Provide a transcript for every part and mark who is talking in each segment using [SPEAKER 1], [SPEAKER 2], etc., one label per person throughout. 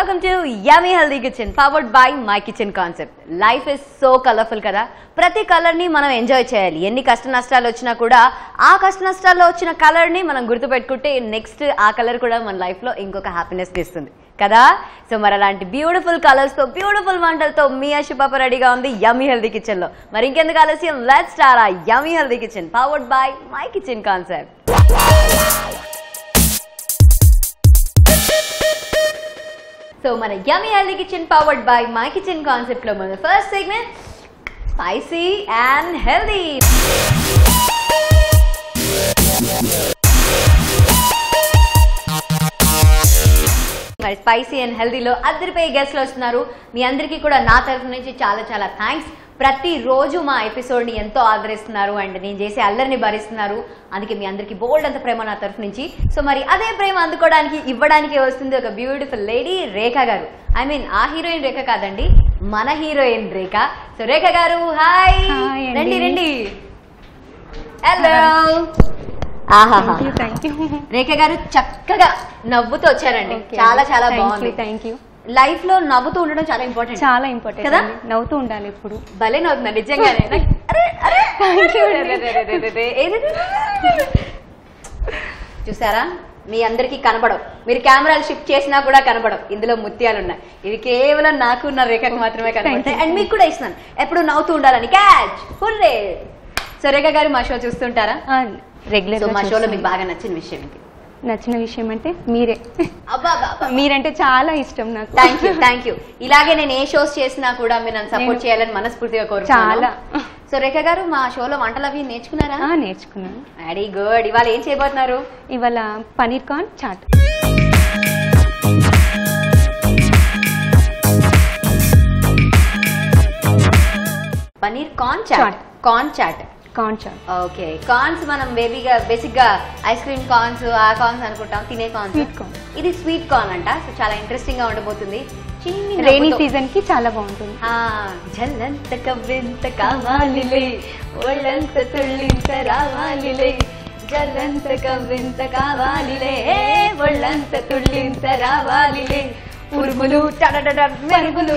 [SPEAKER 1] Welcome to yummy healthy kitchen powered by my kitchen concept life is so colourful కదా ప్రతి colour ని మనం enjoy చేయాలి ఎన్ని కష్ట నష్టాలు వచ్చినా కూడా ఆ కష్ట నష్టాల్లో వచ్చిన కలర్ ని మనం గుర్తుపెట్టుకుంటే నెక్స్ట్ ఆ కలర్ కూడా మన లైఫ్ లో ఇంకొక హ్యాపీనెస్ ఇస్తుంది కదా సో మరి అలాంటి బ్యూటిఫుల్ కలర్స్ తో బ్యూటిఫుల్ వంటలతో మీ అశుపాప రెడీగా ఉంది యమీ హెల్దీ కిచెన్ లో మరి ఇంకెందుకు ఆలస్యం లెట్ స్టార్ ఆ yummy healthy kitchen powered by my kitchen concept so మన yummy healthy kitchen powered by my kitchen concept లో మన first segment spicy and healthy మరి స్పైసీ అండ్ హెల్దీలో అద్దరిపోయే గెస్ట్లు వస్తున్నారు మీ అందరికీ కూడా నా తరఫు నుంచి చాలా చాలా థ్యాంక్స్ ప్రతిరోజు మా ఎపిసోడ్ని ఎంతో ఆదరిస్తున్నారు అండ్ నేను చేసే అల్లరిని భరిస్తున్నారు అందుకే మీ అందరికీ బోల్డ్ అంత ప్రేమ నా తరఫు నుంచి సో మరి అదే ప్రేమ అందుకోవడానికి ఇవ్వడానికి వస్తుంది ఒక బ్యూటిఫుల్ లేడీ రేఖ గారు ఐ మీన్ ఆ హీరోయిన్ రేఖ కాదండి మన హీరోయిన్ రేఖ సో రేఖ గారు హాయ్
[SPEAKER 2] Hi అండి.
[SPEAKER 1] రండి రండి హలో ఆహాహా
[SPEAKER 2] థ్యాంక్ యూ
[SPEAKER 1] రేఖ గారు చక్కగా నవ్వుతూ వచ్చారండి చాలా చాలా బాగుంది
[SPEAKER 2] థ్యాంక్ యూ
[SPEAKER 1] లైఫ్ లో నవ్వుతూ ఉండడం చాలా ఇంపార్టెంట్
[SPEAKER 2] చాలా ఇంపార్టెంట్
[SPEAKER 1] కదా?
[SPEAKER 2] కదా నవ్వుతూ ఉండాలి ఎప్పుడు
[SPEAKER 1] భలే నవ్వుతున్నా నిజంగానే నాకు- అరే, అరే. అరే, అరే, అరే, అరే, అరే, ఏది? చూసారా మీ అందరికీ కనపడవు మీరు కెమెరాలు షిఫ్ట్ చేసినా కూడా కనపడవు ఇందులో ముత్యాలు ఉన్నాయి ఇవి కేవలం నాకు నా రేఖకు మాత్రమే కనపడతాయి అండ్ మీకు కూడా ఇస్తున్నాను ఎప్పుడు నవ్వుతూ ఉండాలని క్యాచ్ హుర్రే సో రేఖ గారు మా షో చూస్తుంటారా
[SPEAKER 2] రెగ్యులర్
[SPEAKER 1] సో మా షోలో మీకు బాగా నచ్చిన విషయం ఏంటి
[SPEAKER 2] నచ్చిన విషయం అంటే మీరే
[SPEAKER 1] అబ్బా అబ్బా
[SPEAKER 2] మీరంటే చాలా ఇష్టం నాకు
[SPEAKER 1] థ్యాంక్ యూ థ్యాంక్ యూ ఇలాగే నేను ఏ షోస్ చేసినా కూడా మీరు నన్ను సపోర్ట్
[SPEAKER 2] నేను-
[SPEAKER 1] చేయాలని మనస్ఫూర్తిగా కోరుకుంటున్నాను
[SPEAKER 2] చాలా.
[SPEAKER 1] సో రేఖ గారు మా షోలో వంటలు అవి నేర్చుకున్నారా
[SPEAKER 2] ఆ, నేర్చుకున్నాను
[SPEAKER 1] వెరీ గుడ్ ఇవాళ ఏం చేయబోతున్నారు
[SPEAKER 2] ఇవాళ paneer corn chaat
[SPEAKER 1] paneer corn chaat
[SPEAKER 2] Chaat.
[SPEAKER 1] Corn chaat
[SPEAKER 2] corn chaat
[SPEAKER 1] okay corns మనం బేబీగా బేసిక్ గా ఐస్ క్రీమ్ కార్న్స్ ఆ కార్న్స్ అనుకుంటాం తినే కార్న్స్
[SPEAKER 2] Sweet corn.
[SPEAKER 1] ఇది స్వీట్ కార్న్ అంట సో చాలా ఇంట్రెస్టింగ్ గా ఉండబోతుంది చిన్ని
[SPEAKER 2] రైనీ
[SPEAKER 1] నవ్వుతో-
[SPEAKER 2] సీజన్ కి చాలా బాగుంటుంది
[SPEAKER 1] ఆ, జల్లంత కవ్వెంత కావాలిలే ఒళ్ళంత తుళ్ళింత రావాలిలే జల్లంత కవ్వెంత కావాలిలే ఒళ్ళంత తుళ్ళింత రావాలిలే ఉరుములు టడడడ మెరుగులు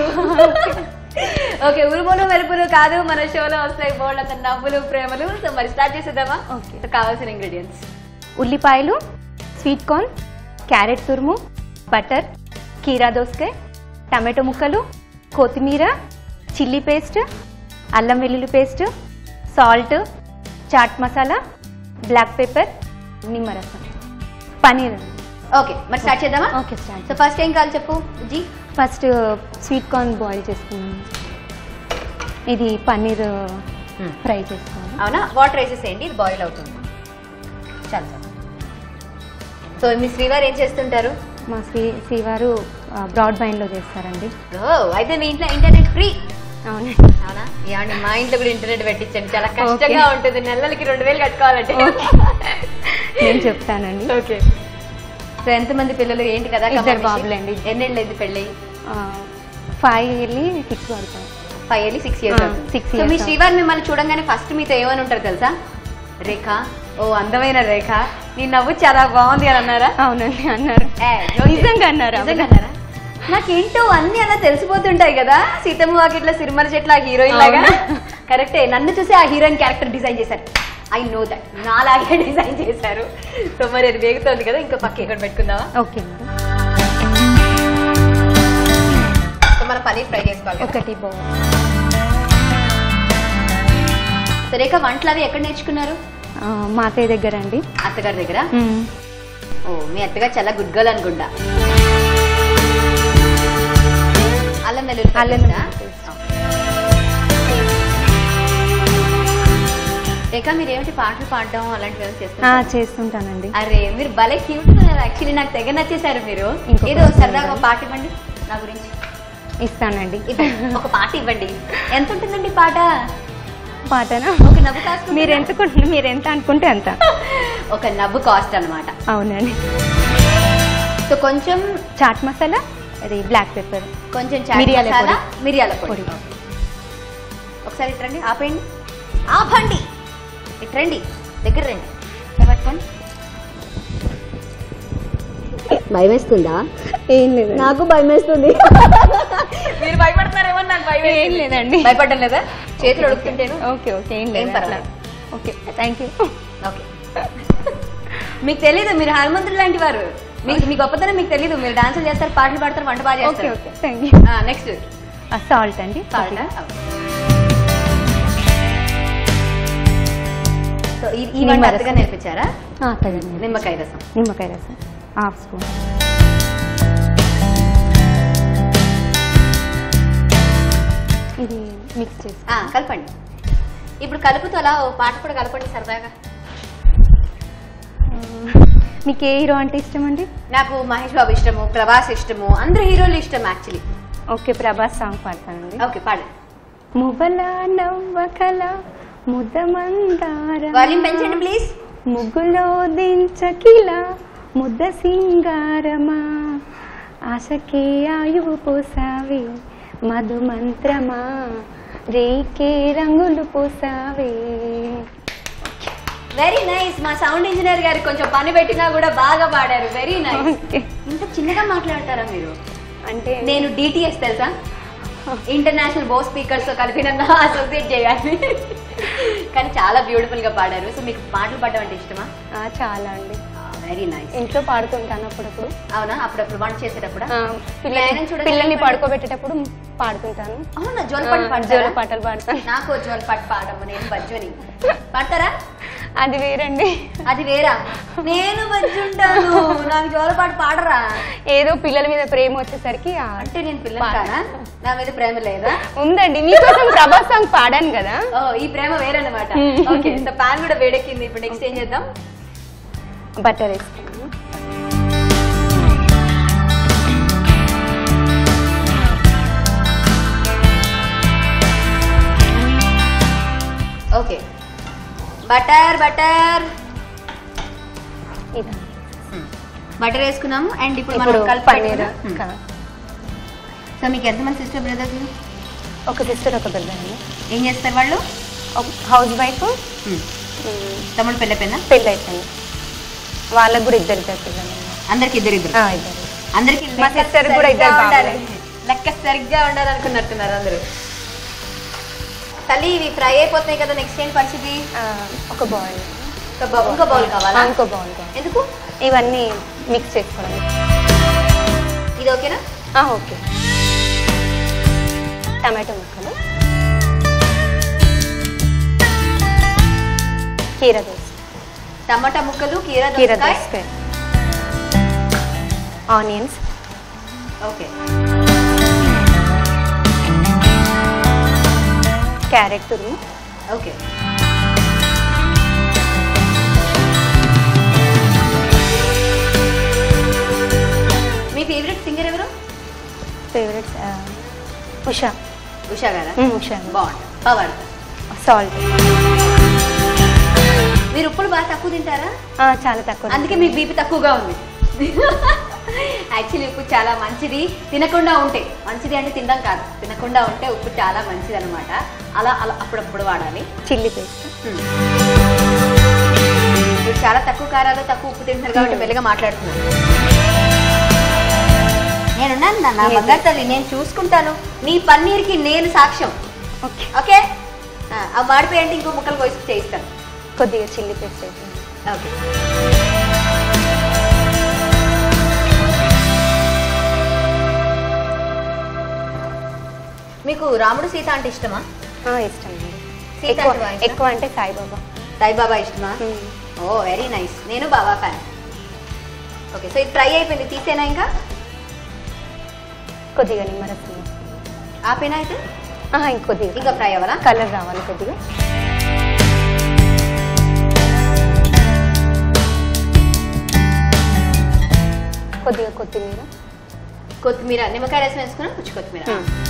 [SPEAKER 1] ఓకే ఉరుములు మెరుపులు కాదు మన షోలో వస్తాయి బోళ్ళంత నవ్వులు ప్రేమలు సో మరి స్టార్ట్ చేసేద్దామా
[SPEAKER 2] Okay.
[SPEAKER 1] సో కావాల్సిన ఇంగ్రీడియంట్స్
[SPEAKER 2] ఉల్లిపాయలు స్వీట్ కార్న్ క్యారెట్ తురుము బటర్ కీరా దోసకాయ టమాటో ముక్కలు కొత్తిమీర చిల్లీ పేస్ట్ అల్లం వెల్లుల్లి paste salt chaat masala black pepper నిమ్మరసం పనీర్
[SPEAKER 1] ఓకే మరి స్టార్ట్ చేద్దామా
[SPEAKER 2] ఓకే స్టార్ట్
[SPEAKER 1] సో ఫస్ట్ ఏం కావాలి చెప్పు జీ
[SPEAKER 2] ఫస్ట్ స్వీట్ కార్న్ బాయిల్ చేసుకున్నాను ఇది పన్నీర్ ఫ్రై చేసుకోవాలి
[SPEAKER 1] అవునా వాటర్ వేసేసేయండి ఇది బాయిల్ అవుతుంది చాలు చాలు సో మీ శ్రీవారు ఏం చేస్తుంటారు
[SPEAKER 2] మా శ్రీ శ్రీవారు బ్రాడ్ బైన్లో చేస్తారండి
[SPEAKER 1] ఓ అయితే మీ ఇంట్లో ఇంటర్నెట్ ఫ్రీ
[SPEAKER 2] అవునండి
[SPEAKER 1] అవునా ఏమండి మా ఇంట్లో కూడా ఇంటర్నెట్ పెట్టించండి చాలా కష్టంగా ఉంటుంది నెలలకి రెండు వేలు కట్టుకోవాలంటే
[SPEAKER 2] నేను చెప్తానండి
[SPEAKER 1] ఓకే సో ఎంతమంది పిల్లలు ఏంటి కదా
[SPEAKER 2] ఇద్దరు బాబులండి.
[SPEAKER 1] ఎన్నేళ్ళు అయింది పెళ్ళి
[SPEAKER 2] ఫైవ్ వెళ్ళి సిక్స్ పడతాయి
[SPEAKER 1] ఫైవ్ ఇయర్లీ సిక్స్ ఇయర్స్
[SPEAKER 2] ఆ, six
[SPEAKER 1] సో
[SPEAKER 2] years
[SPEAKER 1] మీ
[SPEAKER 2] అవుతుంది.
[SPEAKER 1] శ్రీవారు మిమ్మల్ని చూడంగానే ఫస్ట్ మీతో ఏమని ఉంటారు తెలుసా రేఖ ఓ అందమైన రేఖ నీ నవ్వు చాలా బాగుంది అని అన్నారా
[SPEAKER 2] అవునండి అన్నారు
[SPEAKER 1] ఏ, no
[SPEAKER 2] నిజంగా అన్నారు
[SPEAKER 1] నిజంగా అన్నారా? నాకేంటో అన్ని అలా తెలిసిపోతుంటాయి కదా సీతమ్మ వాకిట్ల సిరిమల చెట్ల హీరోయిన్ లాగా
[SPEAKER 2] అవునా?
[SPEAKER 1] కరెక్టే నన్ను చూసి ఆ హీరోయిన్ క్యారెక్టర్ డిజైన్ చేశారు ఐ నో దట్ నాలాగే డిజైన్ చేశారు సో మరి అది వేగుతోంది కదా ఇంకో పక్క ఇక్కడ పెట్టుకుందామా
[SPEAKER 2] ఓకే మేడం
[SPEAKER 1] సో మనం పనీర్ ఫ్రై చేసుకోవాలి కదా.
[SPEAKER 2] ఒకటి బౌల్
[SPEAKER 1] సో రేఖ వంటలు అవి ఎక్కడ నేర్చుకున్నారు
[SPEAKER 2] మా అత్తయ్య దగ్గర అండి
[SPEAKER 1] అత్తగారి దగ్గర ఓ మీ అత్తగారు చాలా గుడ్ గర్ల్ అనుకుంటా అల్లం వెల్లుల్లి
[SPEAKER 2] అల్లం
[SPEAKER 1] పేస్టా?
[SPEAKER 2] వెల్లుల్లి పేస్ట్.
[SPEAKER 1] రేఖ మీరు ఏమిటి పాటలు పాడడం అలాంటివి ఏమైనా
[SPEAKER 2] ఆ,
[SPEAKER 1] చేస్తారు
[SPEAKER 2] చేస్తుంటానండి
[SPEAKER 1] అరే మీరు భలే క్యూట్ ఉన్నారు యాక్చువల్లీ నాకు తెగ నచ్చేసారు మీరు
[SPEAKER 2] ఇంకొక
[SPEAKER 1] ఏదో
[SPEAKER 2] పాట
[SPEAKER 1] సరదాగా ఒక
[SPEAKER 2] ఇవ్వండి.
[SPEAKER 1] పాట ఇవ్వండి నా గురించి
[SPEAKER 2] ఇస్తానండి
[SPEAKER 1] ఇవ్వండి. ఒక పాట ఇవ్వండి ఎంత ఉంటుందండి పాట
[SPEAKER 2] పాటనా
[SPEAKER 1] ఒక నవ్వు కాస్ట్
[SPEAKER 2] మీరు ఎంత కొన్- మీరు ఎంత అనుకుంటే అంత
[SPEAKER 1] ఒక నవ్వు కాస్ట్ అన్నమాట
[SPEAKER 2] అవునండి
[SPEAKER 1] సో కొంచెం
[SPEAKER 2] చాట్ మసాలా అది బ్లాక్ పెప్పర్
[SPEAKER 1] కొంచెం చాట్
[SPEAKER 2] మిరియాల
[SPEAKER 1] మసాలా,
[SPEAKER 2] పొడి.
[SPEAKER 1] మిరియాల పొడి
[SPEAKER 2] పొడి.
[SPEAKER 1] ఒకసారి ఇట్రండి ఆపేయండి ఆపండి ఇట్రండి దగ్గర రండి ఇలా పట్టుకోండి భయం వేస్తుందా
[SPEAKER 2] ఏం లేదు
[SPEAKER 1] నాకు భయం వేస్తుంది
[SPEAKER 3] మీరు భయపడుతున్నారేమో నాకు భయం
[SPEAKER 2] ఏం లేదండి
[SPEAKER 3] భయపడడం లేదా చేతులు అడుగుతుంటేను
[SPEAKER 2] ఓకే ఓకే ఏం
[SPEAKER 3] ఏం
[SPEAKER 2] లేదు
[SPEAKER 3] పర్వాలేదు.
[SPEAKER 2] ఓకే థ్యాంక్ యూ
[SPEAKER 1] ఓకే మీకు తెలీదు మీరు హనుమంతుడు లాంటి వారు మీకు మీ గొప్పతనం మీకు తెలీదు మీరు డాన్సులు చేస్తారు పాటలు పాడతారు వంట బాగా
[SPEAKER 2] ఓకే
[SPEAKER 1] చేస్తారు
[SPEAKER 2] okay thank you
[SPEAKER 1] next
[SPEAKER 2] salt అండి
[SPEAKER 1] సాల్ట్ సో ఈ ఈ వంట
[SPEAKER 2] నిమ్మరసం.
[SPEAKER 1] అత్తగా నేర్పించారా
[SPEAKER 2] తగ్గండి
[SPEAKER 1] నిమ్మకాయ రసం
[SPEAKER 2] నిమ్మకాయ రసం హాఫ్ స్పూన్ ఇది మిక్స్ చేసి
[SPEAKER 1] ఆ, కలపండి ఇప్పుడు కలుపుతూ అలా ఓ పాట కూడా కలపండి సరదాగా
[SPEAKER 2] మీకు ఏ హీరో అంటే ఇష్టం అండి
[SPEAKER 1] నాకు మహేష్ బాబు ఇష్టము ప్రభాస్ ఇష్టము అందరు హీరోలు ఇష్టం యాక్చువల్లీ
[SPEAKER 2] ఓకే ప్రభాస్ సాంగ్ పాడతానండి
[SPEAKER 1] ఓకే పాడండి
[SPEAKER 2] మువ్వల నవ్వకల ముద్దమందార
[SPEAKER 1] వాల్యూమ్ పెంచండి ప్లీజ్
[SPEAKER 2] ముగ్గులో దించకిల ముద్ద సింగారమా ఆశకే ఆయువు పోసావి మధు మంత్రమా రేకే రంగులు పోసావి
[SPEAKER 1] వెరీ నైస్ మా సౌండ్ ఇంజనీర్ గారు కొంచెం పని పెట్టినా కూడా బాగా పాడారు వెరీ నైస్
[SPEAKER 2] ఓకే
[SPEAKER 1] ఇంత చిన్నగా మాట్లాడతారా మీరు
[SPEAKER 2] అంటే
[SPEAKER 1] నేను డిటిఎస్ తెలుసా ఇంటర్నేషనల్ బో స్పీకర్స్ తో కలిపి నన్ను అసోసియేట్ చేయాలి కానీ చాలా బ్యూటిఫుల్ గా పాడారు సో మీకు పాటలు పాడడం అంటే ఇష్టమా
[SPEAKER 2] ఆ, చాలా అండి
[SPEAKER 1] వెరీ నైస్
[SPEAKER 2] ఇంట్లో పాడుతుంటాను అప్పుడప్పుడు
[SPEAKER 1] అవునా అప్పుడప్పుడు వంట చేసేటప్పుడు
[SPEAKER 2] ఆ, పిల్లల్ని
[SPEAKER 1] పిల్లల్ని చూడగానే
[SPEAKER 2] పిల్లల్ని
[SPEAKER 1] పాడు-
[SPEAKER 2] పడుకోబెట్టేటప్పుడు పాడుతుంటాను
[SPEAKER 1] అవునా జోలపాట
[SPEAKER 2] ఆ,
[SPEAKER 1] పాడతారా
[SPEAKER 2] జోల పాటలు పాడతాను
[SPEAKER 1] నాకు జోలపాట పాడము నేను బజ్జుని పాడతారా
[SPEAKER 2] అది వేరండి
[SPEAKER 1] అది వేరా నేను బజ్జుంటాను నాకు జోలపాట పాడరా
[SPEAKER 2] ఏదో పిల్లల మీద ప్రేమ వచ్చేసరికి ఆ,
[SPEAKER 1] అంటే నేను పిల్లలు కానా నా మీద ప్రేమ లేదా
[SPEAKER 2] ఉందండి మీకోసం ప్రభాస్ సాంగ్ పాడాను కదా
[SPEAKER 1] ఓ ఈ ప్రేమ వేరన్నమాట
[SPEAKER 2] Hmm.
[SPEAKER 1] ఓకే ఇంత పాన్ కూడా వేడెక్కింది ఇప్పుడు నెక్స్ట్ ఏం చేద్దాం
[SPEAKER 2] బటర్ వేసుకున్నాను
[SPEAKER 1] ఓకే బటర్ బటర్
[SPEAKER 2] ఇదండి
[SPEAKER 1] బటర్ వేసుకున్నాము అండ్ ఇప్పుడు మనం
[SPEAKER 2] ఇప్పుడు
[SPEAKER 1] కలిపి
[SPEAKER 2] పన్నీర్
[SPEAKER 1] పెట్టుకున్నాం.
[SPEAKER 2] కా-
[SPEAKER 1] సో మీకు ఎంతమంది సిస్టర్ బ్రదర్స్
[SPEAKER 2] ఒక సిస్టర్ ఒక బ్రదర్ అండి
[SPEAKER 1] ఏం చేస్తారు వాళ్ళు
[SPEAKER 2] ఒక హౌస్ వైఫ్
[SPEAKER 1] తమ్ముడు పెళ్ళ పెన్న
[SPEAKER 2] పెళ్ళి అయిపోయింది వాళ్ళకు కూడా ఇద్దరు ఇద్దరు పిల్లలు
[SPEAKER 1] అందరికి ఇద్దరు ఇద్దరు
[SPEAKER 2] ఆ, ఇద్దరు
[SPEAKER 1] అందరికి
[SPEAKER 2] మా sister కూడా ఇద్దరు బాబులే.
[SPEAKER 1] లెక్క సరిగ్గా ఉండాలనుకున్నట్టున్నారు అందరూ తల్లి ఇవి ఫ్రై అయిపోతున్నాయి కదా నెక్స్ట్ ఏంటి పరిస్థితి
[SPEAKER 2] ఆ, ఒక బౌల్
[SPEAKER 1] ఒక బౌ- ఇంకో బౌల్ కావాలా
[SPEAKER 2] ఇంకో బౌల్ కావాలి.
[SPEAKER 1] ఎందుకు
[SPEAKER 2] ఇవన్నీ మిక్స్ చేసుకోవడం
[SPEAKER 1] ఇది ఓకేనా
[SPEAKER 2] ఆ, ఓకే టమాటో ముక్కలు కీర దోస
[SPEAKER 1] టమాటా ముక్కలు కీరా
[SPEAKER 2] కీర
[SPEAKER 1] దోసకాయ
[SPEAKER 2] దోసకాయ ఆనియన్స్
[SPEAKER 1] ఓకే
[SPEAKER 2] క్యారెట్ తురుము
[SPEAKER 1] ఓకే మీ ఫేవరెట్ సింగర్ ఎవరు
[SPEAKER 2] ఫేవరెట్ ఉషా
[SPEAKER 1] ఉషా గారా
[SPEAKER 2] మ్మ్, ఉషా
[SPEAKER 1] బాగుంటుంది పవర్
[SPEAKER 2] సాల్ట్
[SPEAKER 1] మీరు ఉప్పులు బాగా తక్కువ తింటారా
[SPEAKER 2] చాలా తక్కువ
[SPEAKER 1] అందుకే మీ బీపీ తక్కువగా ఉంది యాక్చువల్లీ ఉప్పు చాలా మంచిది తినకుండా ఉంటే మంచిది అంటే తినడం కాదు తినకుండా ఉంటే ఉప్పు చాలా మంచిది అనమాట అలా అలా అప్పుడప్పుడు వాడాలి
[SPEAKER 2] చిల్లీ పేస్ట్
[SPEAKER 1] Hmm. మీరు చాలా తక్కువ కారాలు తక్కువ ఉప్పు తింటున్నారు కాబట్టి మెల్లగా మాట్లాడుతున్నాను నేనున్నాను నాన్న, నా బంగారు తల్లి నేను చూసుకుంటాను నీ పన్నీర్కి నేను సాక్ష్యం
[SPEAKER 2] ఓకే
[SPEAKER 1] ఓకే ఆ, అవి మాడిపోయంటే ఇంకో ముక్కలు కోసి చేయిస్తాను
[SPEAKER 2] కొద్దిగా చిల్లీ పేస్ట్ అయితే
[SPEAKER 1] ఓకే మీకు రాముడు సీత అంటే ఇష్టమా
[SPEAKER 2] ఇష్టం అండి
[SPEAKER 1] సీత
[SPEAKER 2] ఎక్కువ
[SPEAKER 1] అంటే బాగా
[SPEAKER 2] ఎక్కువ అంటే సాయిబాబా
[SPEAKER 1] సాయిబాబా ఇష్టమా
[SPEAKER 2] మ్మ్.
[SPEAKER 1] ఓ వెరీ నైస్ నేను బాబా ఫ్యాన్ ఓకే సో ఇది ఫ్రై అయిపోయింది తీసేనా ఇంకా
[SPEAKER 2] కొద్దిగా నిమ్మరసం
[SPEAKER 1] ఆపేనా అయితే
[SPEAKER 2] ఆహా, ఇంకొద్దిగా
[SPEAKER 1] ఇంకా ఫ్రై అవ్వాలా
[SPEAKER 2] కలర్ రావాలి కొద్దిగా కొద్దిగా కొత్తిమీర
[SPEAKER 1] కొత్తిమీర నిమ్మకాయ రసం వేసుకున్నా కొంచెం కొత్తిమీర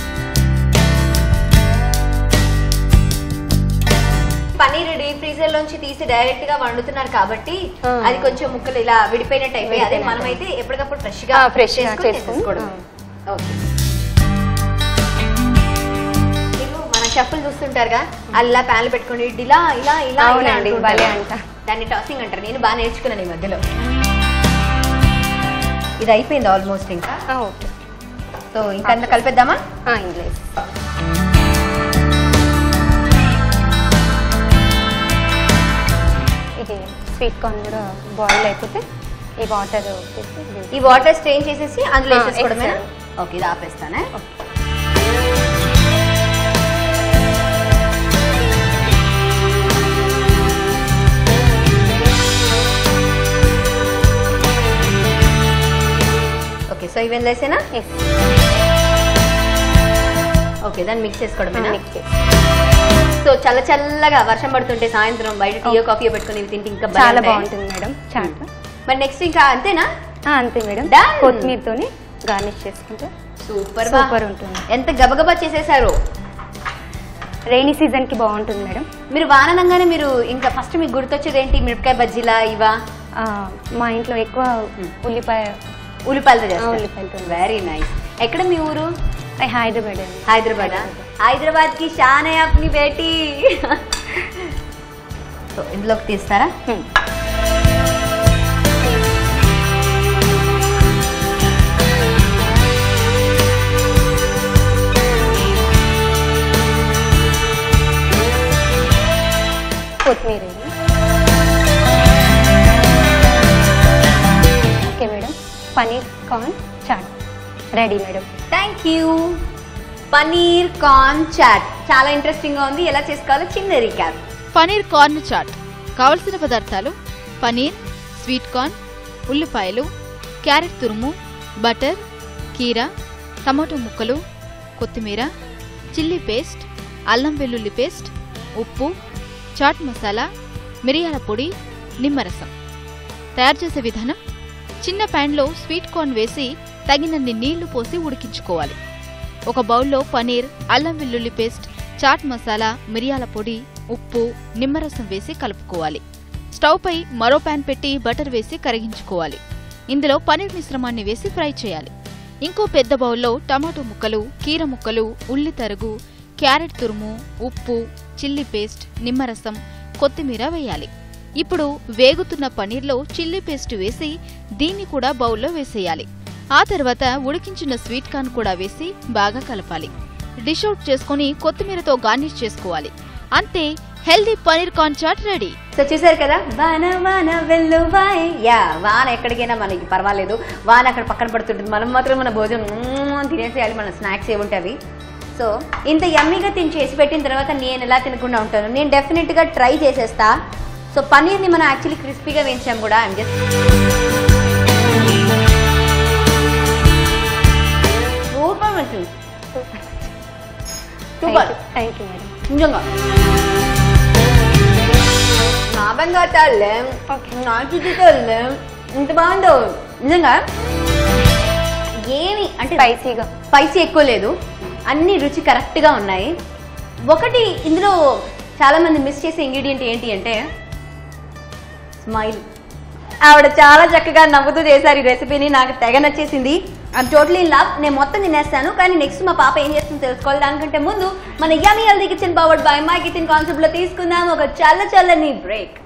[SPEAKER 1] పన్నీర్ డీప్ ఫ్రీజర్ లోంచి తీసి డైరెక్ట్ గా వండుతున్నారు కాబట్టి
[SPEAKER 2] ఆ.
[SPEAKER 1] అది కొంచెం ముక్కలు ఇలా విడిపోయినట్టు అయిపోయి అదే
[SPEAKER 2] విడిపోయినట్టు.
[SPEAKER 1] మనమైతే ఎప్పటికప్పుడు ఫ్రెష్ గా
[SPEAKER 2] ఆ, fresh గా
[SPEAKER 1] చేసుకొని
[SPEAKER 2] చేసుకొని,
[SPEAKER 1] చేసేసుకోవడం. ఓకే మీరు మన షఫుల్ చూస్తుంటారుగా అలా ప్యాన్లు పెట్టుకొని ఇలా ఇలా ఇలా ఇలా
[SPEAKER 2] అవునండి,
[SPEAKER 1] అంటుంటారు.
[SPEAKER 2] భలే అంట.
[SPEAKER 1] దాన్ని టాసింగ్ అంటారు నేను బాగా నేర్చుకున్నాను ఈ మధ్యలో ఇది అయిపోయింది ఆల్మోస్ట్ ఇంకా
[SPEAKER 2] ఆ, ఓకే
[SPEAKER 1] సో ఇంకా అంతా కలిపేద్దామా
[SPEAKER 2] ఆ, ఇందులో వేసి. ఇది స్వీట్ కార్న్ కూడా బాయిల్ అయిపోతే ఈ వాటర్
[SPEAKER 1] ఈ వాటర్ స్ట్రెయిన్ చేసేసి అందులో
[SPEAKER 2] ఆ,
[SPEAKER 1] వేసేసుకోవడమేనా
[SPEAKER 2] వేసేయాలి.
[SPEAKER 1] ఓకే ఇది ఆపేస్తానే ఓకే సో ఇవి వేసేనా ఓకే దాన్ని మిక్స్ చేసుకోవడమేనా
[SPEAKER 2] మిక్స్ చేసి
[SPEAKER 1] సో చల్ల చల్లగా వర్షం పడుతుంటే సాయంత్రం బయట టీయో కాఫీ పెట్టుకుని ఇవి తింటే ఇంకా
[SPEAKER 2] చాలా
[SPEAKER 1] బాగుంటాయి.
[SPEAKER 2] బాగుంటుంది మేడం చాట్
[SPEAKER 1] మరి నెక్స్ట్ ఇంకా అంతేనా
[SPEAKER 2] ఆ, అంతే మేడం
[SPEAKER 1] Done.
[SPEAKER 2] కొత్తిమీరతోని గార్నిష్ చేసుకుంటే
[SPEAKER 1] సూపర్
[SPEAKER 2] Super ఉంటుంది.
[SPEAKER 1] ఎంత గబగబా చేసేసారు
[SPEAKER 2] రైనీ సీజన్ కి బాగుంటుంది మేడం
[SPEAKER 1] మీరు వాననంగానే మీరు ఇంకా ఫస్ట్ మీకు గుర్తొచ్చేది ఏంటి మిరపకాయ బజ్జీలా ఇవా
[SPEAKER 2] ఆ, మా ఇంట్లో ఎక్కువ ఉల్లిపాయ
[SPEAKER 1] ఉల్లిపాయలతో
[SPEAKER 2] ఆ,
[SPEAKER 1] చేస్తారు
[SPEAKER 2] ఉల్లిపాయలతో.
[SPEAKER 1] వెరీ నైస్ ఎక్కడ మీ ఊరు
[SPEAKER 2] అది హైదరాబాద్ అండి
[SPEAKER 1] హైదరాబాద్ హైదరాబాద్ కి షాన్ है अपनी बेटी సో ఇందులోకి తీస్తారా
[SPEAKER 2] హ్మ్. కొత్తిమీర ఇది. Okay madam paneer corn chaat ready madam
[SPEAKER 1] thank you paneer corn chaat చాలా ఇంట్రెస్టింగ్ గా ఉంది ఎలా చేసుకోవాలో చిన్న రీక్యాప్
[SPEAKER 4] పనీర్ కార్న్ చాట్ కావలసిన పదార్థాలు పనీర్ స్వీట్ కార్న్ ఉల్లిపాయలు క్యారెట్ తురుము బటర్ కీరా టమాటో ముక్కలు కొత్తిమీర చిల్లీ పేస్ట్ అల్లం వెల్లుల్లి పేస్ట్ ఉప్పు చాట్ మసాలా మిరియాల పొడి నిమ్మరసం తయారు చేసే విధానం చిన్న ప్యాన్లో స్వీట్ కార్న్ వేసి తగినన్ని నీళ్లు పోసి ఉడికించుకోవాలి ఒక బౌల్లో పనీర్ అల్లం వెల్లుల్లి పేస్ట్ చాట్ మసాలా మిరియాల పొడి ఉప్పు నిమ్మరసం వేసి కలుపుకోవాలి స్టవ్ పై మరో పాన్ పెట్టి బటర్ వేసి కరిగించుకోవాలి ఇందులో పనీర్ మిశ్రమాన్ని వేసి ఫ్రై చేయాలి ఇంకో పెద్ద బౌల్లో టమాటో ముక్కలు కీర ముక్కలు ఉల్లి తరుగు క్యారెట్ తురుము ఉప్పు చిల్లీ పేస్ట్ నిమ్మరసం కొత్తిమీర వేయాలి ఇప్పుడు వేగుతున్న పనీర్లో చిల్లీ పేస్ట్ వేసి దీన్ని కూడా బౌల్లో వేసేయాలి ఆ తర్వాత ఉడికించిన స్వీట్ కార్న్ కూడా వేసి బాగా కలపాలి డిష్ అవుట్ చేసుకుని కొత్తిమీరతో గార్నిష్ చేసుకోవాలి అంతే healthy paneer corn chaat ready
[SPEAKER 1] so చూసారు కదా వాన వాన వెల్లువాయ్ యా వాన ఎక్కడికైనా మనకి పర్వాలేదు వాన అక్కడ పక్కన పడుతుంటుంది మనం మాత్రం మన భోజనం మ్మ్ అని తినేసేయాలి మన స్నాక్స్ ఏముంటే అవి సో ఇంత యమ్మీగా తిని చేసి పెట్టిన తర్వాత నేను ఎలా తినకుండా ఉంటాను నేను డెఫినెట్గా ట్రై చేసేస్తా సో పనీర్ని మనం యాక్చువల్లీ క్రిస్పీగా వేయించాం కూడా ఐమ్ జస్ట్ సూపర్ మంచి సూపర్
[SPEAKER 2] థ్యాంక్ యూ మేడం
[SPEAKER 1] నిజంగా నా బంగారు తల్లే
[SPEAKER 2] Okay.
[SPEAKER 1] నా చిట్టి తల్లే ఇంత బాగుందో నిజంగా ఏమి అంటే
[SPEAKER 2] స్పైసీగా
[SPEAKER 1] స్పైసీ ఎక్కువ లేదు అన్ని రుచి కరెక్ట్గా ఉన్నాయి ఒకటి ఇందులో చాలా మంది మిస్ చేసే ఇంగ్రీడియంట్ ఏంటి అంటే స్మైల్ ఆవిడ చాలా చక్కగా నవ్వుతూ చేశారు ఈ రెసిపీని నాకు తెగ నచ్చేసింది ఐమ్ టోటలీ లవ్ నేను మొత్తం తినేస్తాను కానీ నెక్స్ట్ మా పాప ఏం చేస్తుందో తెలుసుకోవాలి దానికంటే ముందు మన yummy healthy kitchen powered by my kitchen concept లో తీసుకుందాం ఒక చల్ల చల్లని బ్రేక్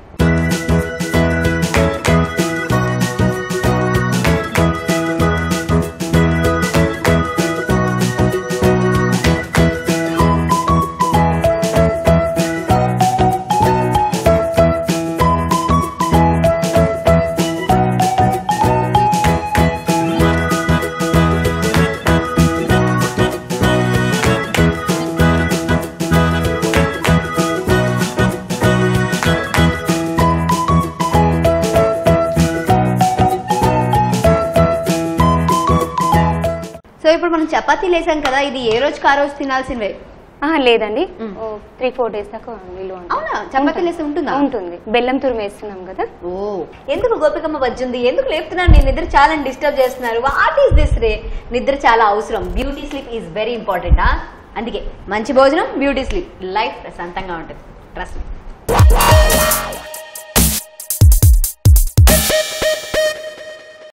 [SPEAKER 1] సో ఇప్పుడు మనం చపాతీలు వేసాం కదా ఇది ఏ రోజుకి ఆ రోజు తినాల్సినవే
[SPEAKER 2] ఆహా, లేదండి
[SPEAKER 1] మ్.
[SPEAKER 2] త్రీ ఫోర్ డేస్ దాకా నిల్వ ఉంటుంది.
[SPEAKER 1] అవునా? చపాతీలు వేస్తే ఉంటుందా?
[SPEAKER 2] ఉంటుంది బెల్లం తురుము వేస్తున్నాం కదా
[SPEAKER 1] ఓ ఎందుకు గోపికమ్మ వజ్జుంది ఎందుకు లేపుతున్నారు నేను నిద్ర చాలా డిస్టర్బ్ చేస్తున్నారు వాట్ ఈస్ దిస్ రే నిద్ర చాలా అవసరం beauty sleep is very important అందుకే మంచి భోజనం బ్యూటీ స్లీప్ లైఫ్ ప్రశాంతంగా ఉంటుంది ట్రస్ట్